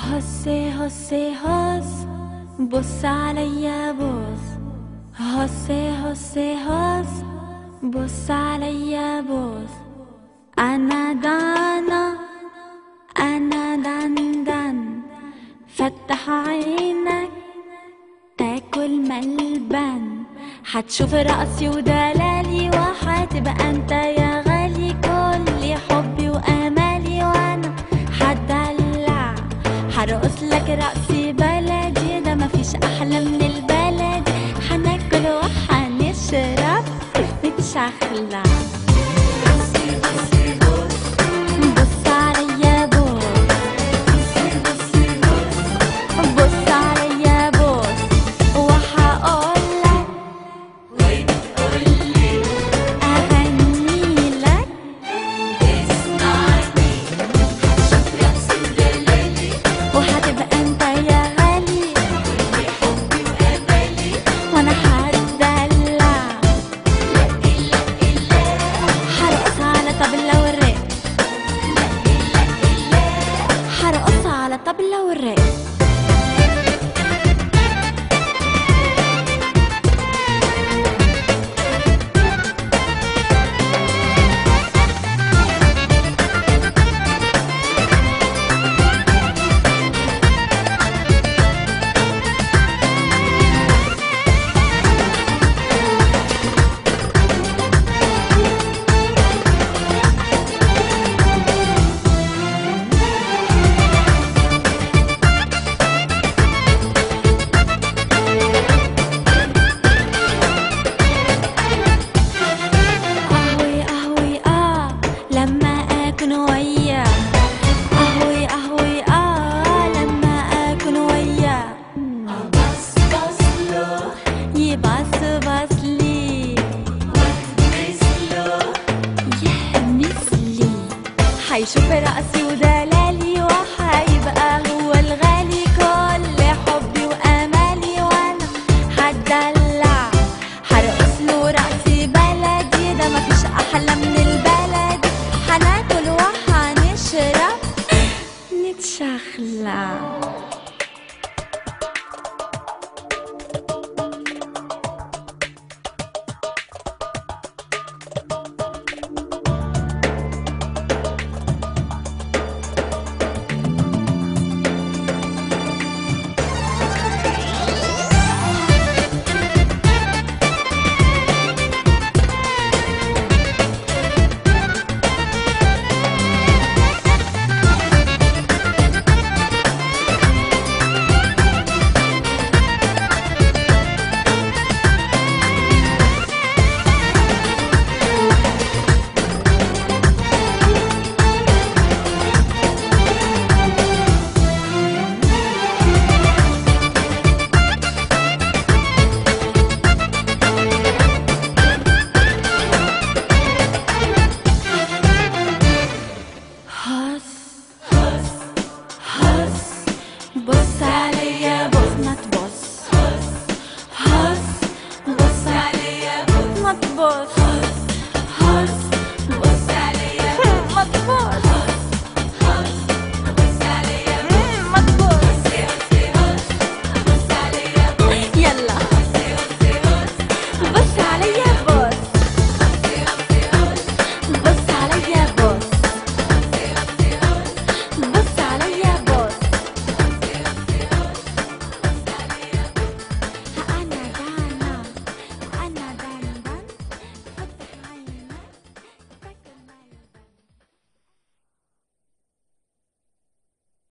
هسي هسي هس بص عليا بص هسي هسي هس بص عليا بص أنا دانا أنا دندن فتح عينك تاكل ملبن حتشوف رقصي ودلالي وحتبقى انت يا غالي كل حبي وامالي وانا حدلع حرقص لك رقصي بلدي ده مفيش احلى من البلد حناكل وحنشرب نتشخلع بص عليا بص بص عليا بص وهقولك أغني لك وهتبقى انت يا غالي وانا هتدلع هرقص على طبلة والرق هرقص على طبلة والرق أهوي أهوي آه لما أكون وياه أهوي أهوي آه لما أكون وياه يبص بص لي يحمس لي حيشوف رأسي ودلالي وحيبقى هو الغالي كل حبي وأمالي وأنا هتدلع هرقص له رأسي بلدي ده مفيش أحلى من البلد هناكل وهنشرب نتشخلع